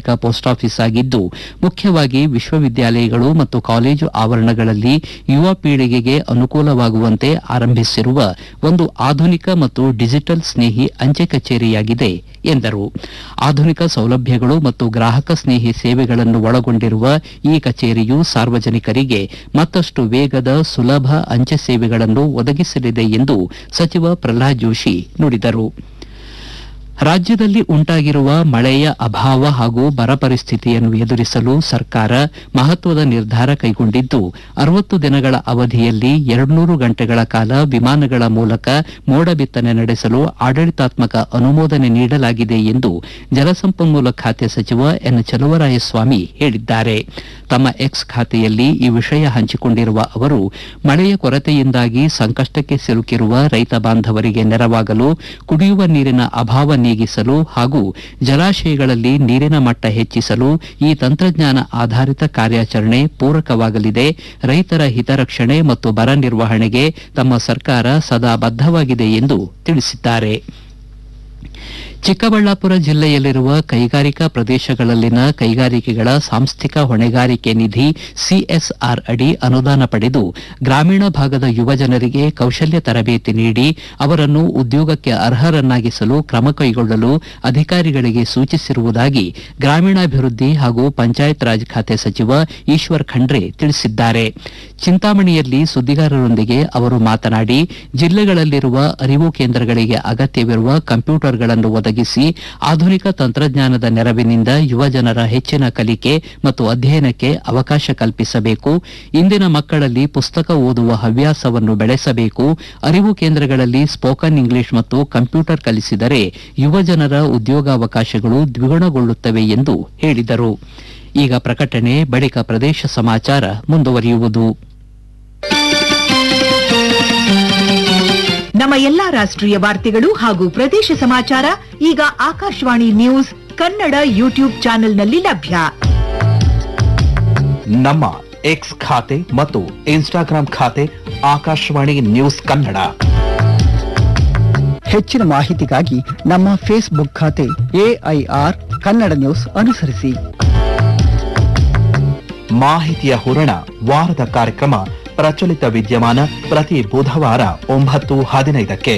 ಸಾರ್ವಜನಿಕ post office ಆಗಿದ್ದು ಮುಖ್ಯವಾಗಿ ವಿಶ್ವವಿದ್ಯಾಲಯಗಳು ಮತ್ತು ಕಾಲೇಜು ಆವರಣಗಳಲ್ಲಿ ಯುವ ಪೀಳಿಗೆಗೆ ಅನುಕೂಲವಾಗುವಂತೆ ಆರಂಭಿಸಿರುವ ಒಂದು ಆಧುನಿಕ ಮತ್ತು ಡಿಜಿಟಲ್ ಸ್ನೇಹಿ ಅಂಚೆ ಕಚೇರಿಯಾಗಿದೆ ಎಂದರು ಆಧುನಿಕ ಸೌಲಭ್ಯಗಳು ಮತ್ತು ಗ್ರಾಹಕ ಸ್ನೇಹಿ ಸೇವೆಗಳನ್ನು ಒಳಗೊಂಡಿರುವ ಈ ಕಚೇರಿಯು ಸಾರ್ವಜನಿಕರಿಗೆ ಮತ್ತಷ್ಟು ವೇಗದ ಸುಲಭ ಅಂಚೆ ಸೇವೆಗಳನ್ನು ಒದಗಿಸಲಿದೆ ಎಂದು ಸಚಿವ ಪ್ರಹ್ಲಾದ್ ಜೋಶಿ ನುಡಿದರು ರಾಜ್ಯದಲ್ಲಿ ಉಂಟಾಗಿರುವ ಮಳೆಯ ಅಭಾವ ಹಾಗೂ ಬರ ಪರಿಸ್ಥಿತಿಯನ್ನು ಎದುರಿಸಲು ಸರ್ಕಾರ ಮಹತ್ವದ ನಿರ್ಧಾರ ಕೈಗೊಂಡಿದ್ದು ಅರವತ್ತು ದಿನಗಳ ಅವಧಿಯಲ್ಲಿ ಎರಡ್ನೂರು ಗಂಟೆಗಳ ಕಾಲ ವಿಮಾನಗಳ ಮೂಲಕ ಮೋಡ ಬಿತ್ತನೆ ನಡೆಸಲು ಆಡಳಿತಾತ್ಮಕ ಅನುಮೋದನೆ ನೀಡಲಾಗಿದೆ ಎಂದು ಜಲಸಂಪನ್ಮೂಲ ಖಾತೆ ಸಚಿವ ಎನ್ ಚಲುವರಾಯಸ್ವಾಮಿ ಹೇಳಿದ್ದಾರೆ ತಮ್ಮ ಎಕ್ಸ್ ಖಾತೆಯಲ್ಲಿ ಈ ವಿಷಯ ಹಂಚಿಕೊಂಡಿರುವ ಅವರು ಮಳೆಯ ಕೊರತೆಯಿಂದಾಗಿ ಸಂಕಷ್ಟಕ್ಕೆ ಸಿಲುಕಿರುವ ರೈತ ಬಾಂಧವರಿಗೆ ನೆರವಾಗಲು ಕುಡಿಯುವ ನೀರಿನ ಅಭಾವ ನೀಗಿಸಲು ಹಾಗೂ ಜಲಾಶಯಗಳಲ್ಲಿ ನೀರಿನ ಮಟ್ಟ ಹೆಚ್ಚಿಸಲು ಈ ತಂತ್ರಜ್ಞಾನ ಆಧಾರಿತ ಕಾರ್ಯಾಚರಣೆ ಪೂರಕವಾಗಲಿದೆ ರೈತರ ಹಿತರಕ್ಷಣೆ ಮತ್ತು ಬರ ನಿರ್ವಹಣೆಗೆ ತಮ್ಮ ಸರ್ಕಾರ ಸದಾ ಬದ್ಧವಾಗಿದೆ ಎಂದು ತಿಳಿಸಿದ್ದಾರೆ ಚಿಕ್ಕಬಳ್ಳಾಪುರ ಜಿಲ್ಲೆಯಲ್ಲಿರುವ ಕೈಗಾರಿಕಾ ಪ್ರದೇಶಗಳಲ್ಲಿನ ಕೈಗಾರಿಕೆಗಳ ಸಾಂಸ್ಥಿಕ ಹೊಣೆಗಾರಿಕೆ ನಿಧಿ ಸಿಎಸ್ಆರ್ ಅಡಿ ಅನುದಾನ ಪಡೆದು ಗ್ರಾಮೀಣ ಭಾಗದ ಯುವ ಜನರಿಗೆ ಕೌಶಲ್ಯ ತರಬೇತಿ ನೀಡಿ ಅವರನ್ನು ಉದ್ಯೋಗಕ್ಕೆ ಅರ್ಹರನ್ನಾಗಿಸಲು ಕ್ರಮ ಕೈಗೊಳ್ಳಲು ಅಧಿಕಾರಿಗಳಿಗೆ ಸೂಚಿಸಿರುವುದಾಗಿ ಗ್ರಾಮೀಣಾಭಿವೃದ್ಧಿ ಹಾಗೂ ಪಂಚಾಯತ್ ರಾಜ್ ಖಾತೆ ಸಚಿವ ಈಶ್ವರ್ ಖಂಡ್ರೆ ತಿಳಿಸಿದ್ದಾರೆ ಚಿಂತಾಮಣಿಯಲ್ಲಿ ಸುದ್ದಿಗಾರರೊಂದಿಗೆ ಅವರು ಮಾತನಾಡಿ ಜಿಲ್ಲೆಗಳಲ್ಲಿರುವ ಅರಿವು ಕೇಂದ್ರಗಳಿಗೆ ಅಗತ್ಯವಿರುವ ಕಂಪ್ಯೂಟರ್ಗಳನ್ನು ಒದಗಿಸಿ ಆಧುನಿಕ ತಂತ್ರಜ್ಞಾನದ ನೆರವಿನಿಂದ ಯುವಜನರ ಹೆಚ್ಚಿನ ಕಲಿಕೆ ಮತ್ತು ಅಧ್ಯಯನಕ್ಕೆ ಅವಕಾಶ ಕಲ್ಪಿಸಬೇಕು ಇಂದಿನ ಮಕ್ಕಳಲ್ಲಿ ಪುಸ್ತಕ ಓದುವ ಹವ್ಯಾಸವನ್ನು ಬೆಳೆಸಬೇಕು ಅರಿವು ಕೇಂದ್ರಗಳಲ್ಲಿ ಸ್ಪೋಕನ್ ಇಂಗ್ಲಿಷ್ ಮತ್ತು ಕಂಪ್ಯೂಟರ್ ಕಲಿಸಿದರೆ ಯುವಜನರ ಉದ್ಯೋಗಾವಕಾಶಗಳು ದ್ವಿಗುಣಗೊಳ್ಳುತ್ತವೆ ಎಂದು ಹೇಳಿದರು ಈಗ ಪ್ರಕಟಣೆ ಬಳಿಕ ಪ್ರದೇಶ ಸಮಾಚಾರ ಮುಂದುವರಿಯುವುದು ನಮ್ಮ ಎಲ್ಲಾ ರಾಷ್ಟ್ರೀಯ ವಾರ್ತೆಗಳು ಹಾಗೂ ಪ್ರದೇಶ ಸಮಾಚಾರ ಈಗ ಆಕಾಶವಾಣಿ ನ್ಯೂಸ್ ಕನ್ನಡ ಯೂಟ್ಯೂಬ್ ಚಾನೆಲ್ನಲ್ಲಿ ಲಭ್ಯ ನಮ್ಮ ಎಕ್ಸ್ ಖಾತೆ ಮತ್ತು ಇನ್ಸ್ಟಾಗ್ರಾಂ ಖಾತೆ ಆಕಾಶವಾಣಿ ನ್ಯೂಸ್ ಕನ್ನಡ ಹೆಚ್ಚಿನ ಮಾಹಿತಿಗಾಗಿ ನಮ್ಮ ಫೇಸ್ಬುಕ್ ಖಾತೆ ಎಐಆರ್ ಕನ್ನಡ ನ್ಯೂಸ್ ಅನುಸರಿಸಿ ಮಾಹಿತಿಯ ಹೂರಣ ವಾರದ ಕಾರ್ಯಕ್ರಮ ಪ್ರಚಲಿತ ವಿದ್ಯಮಾನ ಪ್ರತಿ ಬುಧವಾರ ಒಂಬತ್ತು ಹದಿನೈದಕ್ಕೆ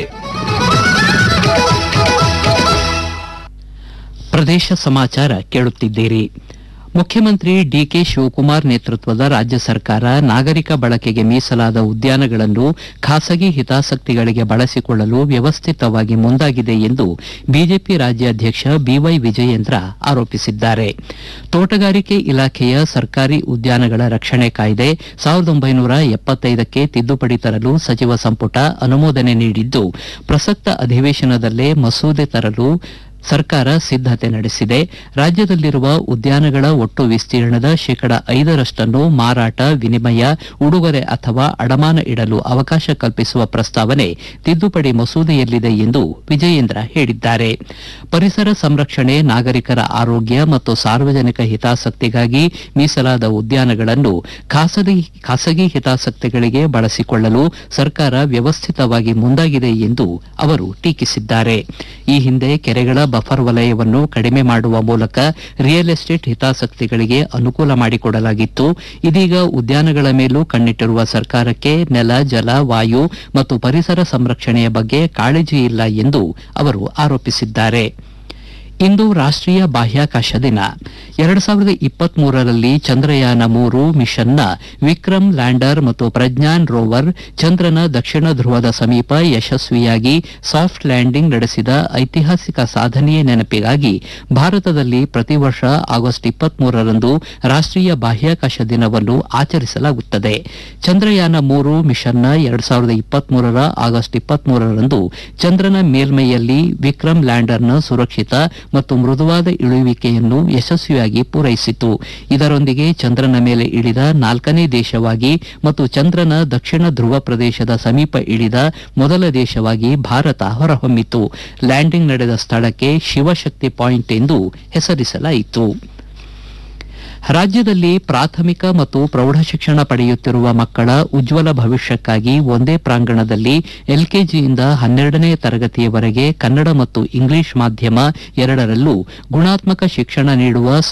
ಪ್ರದೇಶ ಸಮಾಚಾರ ಕೇಳುತ್ತಿದ್ದೀರಿ ಮುಖ್ಯಮಂತ್ರಿ ಡಿಕೆ ಶಿವಕುಮಾರ್ ನೇತೃತ್ವದ ರಾಜ್ಯ ಸರ್ಕಾರ ನಾಗರಿಕ ಬಳಕೆಗೆ ಮೀಸಲಾದ ಉದ್ಯಾನಗಳನ್ನು ಖಾಸಗಿ ಹಿತಾಸಕ್ತಿಗಳಿಗೆ ಬಳಸಿಕೊಳ್ಳಲು ವ್ಯವಸ್ಥಿತವಾಗಿ ಮುಂದಾಗಿದೆ ಎಂದು ಬಿಜೆಪಿ ರಾಜ್ಯಾಧ್ಯಕ್ಷ ಬಿವೈ ವಿಜಯೇಂದ್ರ ಆರೋಪಿಸಿದ್ದಾರೆ ತೋಟಗಾರಿಕೆ ಇಲಾಖೆಯ ಸರ್ಕಾರಿ ಉದ್ಯಾನಗಳ ರಕ್ಷಣೆ ಕಾಯ್ದೆ ಸಾವಿರದ ಒಂಬೈನೂರ ಎಪ್ಪತ್ತೈದಕ್ಕೆ ತಿದ್ದುಪಡಿ ತರಲು ಸಚಿವ ಸಂಪುಟ ಅನುಮೋದನೆ ನೀಡಿದ್ದು ಪ್ರಸಕ್ತ ಅಧಿವೇಶನದಲ್ಲೇ ಮಸೂದೆ ತರಲು ಸರ್ಕಾರ ಸಿದ್ದತೆ ನಡೆಸಿದೆ ರಾಜ್ಯದಲ್ಲಿರುವ ಉದ್ಯಾನಗಳ ಒಟ್ಟು ವಿಸ್ತೀರ್ಣದ ಶೇಕಡ ಐದರಷ್ಟನ್ನು ಮಾರಾಟ ವಿನಿಮಯ ಉಡುಗೊರೆ ಅಥವಾ ಅಡಮಾನ ಇಡಲು ಅವಕಾಶ ಕಲ್ಪಿಸುವ ಪ್ರಸ್ತಾವನೆ ತಿದ್ದುಪಡಿ ಮಸೂದೆಯಲ್ಲಿದೆ ಎಂದು ವಿಜಯೇಂದ್ರ ಹೇಳಿದ್ದಾರೆ ಪರಿಸರ ಸಂರಕ್ಷಣೆ ನಾಗರಿಕರ ಆರೋಗ್ಯ ಮತ್ತು ಸಾರ್ವಜನಿಕ ಹಿತಾಸಕ್ತಿಗಾಗಿ ಮೀಸಲಾದ ಉದ್ಯಾನಗಳನ್ನು ಖಾಸಗಿ ಖಾಸಗಿ ಹಿತಾಸಕ್ತಿಗಳಿಗೆ ಬಳಸಿಕೊಳ್ಳಲು ಸರ್ಕಾರ ವ್ಯವಸ್ಥಿತವಾಗಿ ಮುಂದಾಗಿದೆ ಎಂದು ಅವರು ಟೀಕಿಸಿದ್ದಾರೆ ಈ ಹಿಂದೆ ಕೆರೆಗಳ ಬಫರ್ ವಲಯವನ್ನು ಕಡಿಮೆ ಮಾಡುವ ಮೂಲಕ ರಿಯಲ್ ಎಸ್ಟೇಟ್ ಹಿತಾಸಕ್ತಿಗಳಿಗೆ ಅನುಕೂಲ ಮಾಡಿಕೊಡಲಾಗಿತ್ತು ಇದೀಗ ಉದ್ಯಾನಗಳ ಮೇಲೂ ಕಣ್ಣಿಟ್ಟಿರುವ ಸರ್ಕಾರಕ್ಕೆ ನೆಲ ಜಲ ವಾಯು ಮತ್ತು ಪರಿಸರ ಸಂರಕ್ಷಣೆಯ ಬಗ್ಗೆ ಕಾಳಜಿ ಇಲ್ಲ ಎಂದು ಅವರು ಆರೋಪಿಸಿದ್ದಾರೆ ಇಂದು ರಾಷ್ಟೀಯ ಬಾಹ್ಯಾಕಾಶ ದಿನ ಎರಡು ಸಾವಿರದ ಇಪ್ಪತ್ತ್ ಮೂರರಲ್ಲಿ ಚಂದ್ರಯಾನ ಮೂರು ಮಿಷನ್ನ ವಿಕ್ರಮ್ ಲ್ಯಾಂಡರ್ ಮತ್ತು ಪ್ರಜ್ಞಾನ್ ರೋವರ್ ಚಂದ್ರನ ದಕ್ಷಿಣ ಧ್ರುವದ ಸಮೀಪ ಯಶಸ್ವಿಯಾಗಿ ಸಾಫ್ಟ್ ಲ್ಯಾಂಡಿಂಗ್ ನಡೆಸಿದ ಐತಿಹಾಸಿಕ ಸಾಧನೆಯ ನೆನಪಿಗಾಗಿ ಭಾರತದಲ್ಲಿ ಪ್ರತಿ ವರ್ಷ ಆಗಸ್ಟ್ ಇಪ್ಪತ್ತ್ ಮೂರರಂದು ರಾಷ್ಟೀಯ ಬಾಹ್ಯಾಕಾಶ ದಿನವನ್ನು ಆಚರಿಸಲಾಗುತ್ತದೆ ಚಂದ್ರಯಾನ ಮೂರು ಮಿಷನ್ನ ಎರಡು ಸಾವಿರದ ಇಪ್ಪತ್ತ್ ಮೂರರ ಆಗಸ್ಟ್ ಇಪ್ಪತ್ತ್ ಮೂರರಂದು ಚಂದ್ರನ ಮೇಲ್ಮೈಯಲ್ಲಿ ವಿಕ್ರಮ್ ಲ್ಯಾಂಡರ್ನ ಸುರಕ್ಷಿತ ಮತ್ತು ಮೃದುವಾದ ಇಳುವಿಕೆಯನ್ನು ಯಶಸ್ವಿಯಾಗಿ ಪೂರೈಸಿತು ಇದರೊಂದಿಗೆ ಚಂದ್ರನ ಮೇಲೆ ಇಳಿದ ನಾಲ್ಕನೇ ದೇಶವಾಗಿ ಮತ್ತು ಚಂದ್ರನ ದಕ್ಷಿಣ ಧ್ರುವ ಪ್ರದೇಶದ ಸಮೀಪ ಇಳಿದ ಮೊದಲ ದೇಶವಾಗಿ ಭಾರತ ಹೊರಹೊಮ್ಮಿತು ಲ್ಯಾಂಡಿಂಗ್ ನಡೆದ ಸ್ಥಳಕ್ಕೆ ಶಿವಶಕ್ತಿ ಪಾಯಿಂಟ್ ಎಂದು ಹೆಸರಿಸಲಾಯಿತು ರಾಜ್ಯದಲ್ಲಿ ಪ್ರಾಥಮಿಕ ಮತ್ತು ಪ್ರೌಢಶಿಕ್ಷಣ ಪಡೆಯುತ್ತಿರುವ ಮಕ್ಕಳ ಉಜ್ವಲ ಭವಿಷ್ಯಕ್ಕಾಗಿ ಒಂದೇ ಪ್ರಾಂಗಣದಲ್ಲಿ ಎಲ್ಕೆಜಿಯಿಂದ ಹನ್ನೆರಡನೇ ತರಗತಿಯವರೆಗೆ ಕನ್ನಡ ಮತ್ತು ಇಂಗ್ಲಿಷ್ ಮಾಧ್ಯಮ ಎರಡರಲ್ಲೂ ಗುಣಾತ್ಮಕ ಶಿಕ್ಷಣ ನೀಡುವ